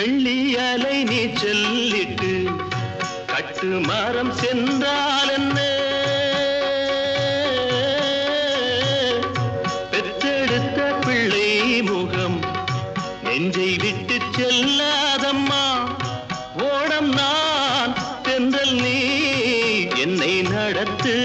வெள்ளி அலை நீ சொல்லிட்டு கட்டு மரம் சென்றால் என்ன பெற்றெடுத்த பிள்ளை முகம் நெஞ்சை விட்டு செல்லாதம்மா ஓடம் நான் தென்றல் நீ என்னை நடத்து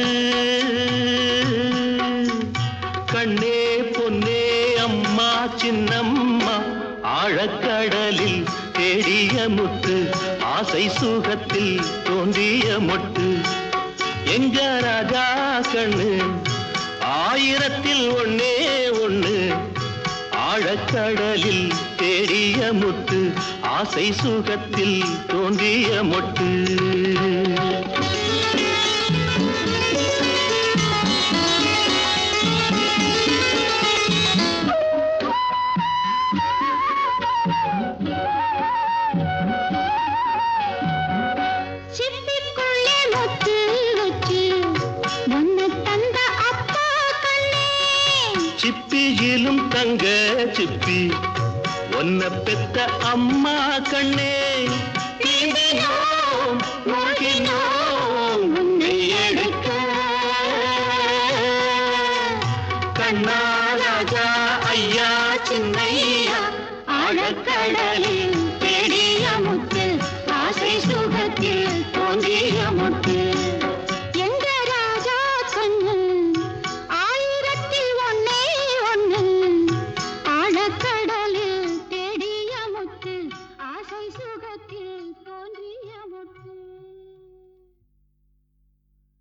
கண்ணே பொன்னே அம்மா சின்னம்மா ஆழக்கடலில் தேடிய முத்து ஆசை சுகத்தில் தோன்றிய மொட்டு எங்க ராஜா கண்ணு ஆயிரத்தில் ஒன்னே ஒண்ணு ஆழக்கடலில் தேடிய முத்து ஆசை சுகத்தில் தோன்றிய மொட்டு சிப்பிக்குள்ளே முத்து வச்சு ஒன்னு தந்த அப்பா கண்ணே சிப்பியிலும் தங்க சிப்பி ஒன்ன பெத்த அம்மா கண்ணே நீந்தினோம், மூழ்கினோம், உன்னை எடுக்க கண்ணா ராஜா ஐயா சின்னையா ஆழக்கடலில் தேடிய முத்து ஆசை சுகத்தில் தோன்றிய முத்து எங்க ராஜா கண்ணு ஆயிரத்தில் ஒன்னே ஒண்ணு ஆழக்கடலில் தேடிய முத்து ஆசை சுகத்தில்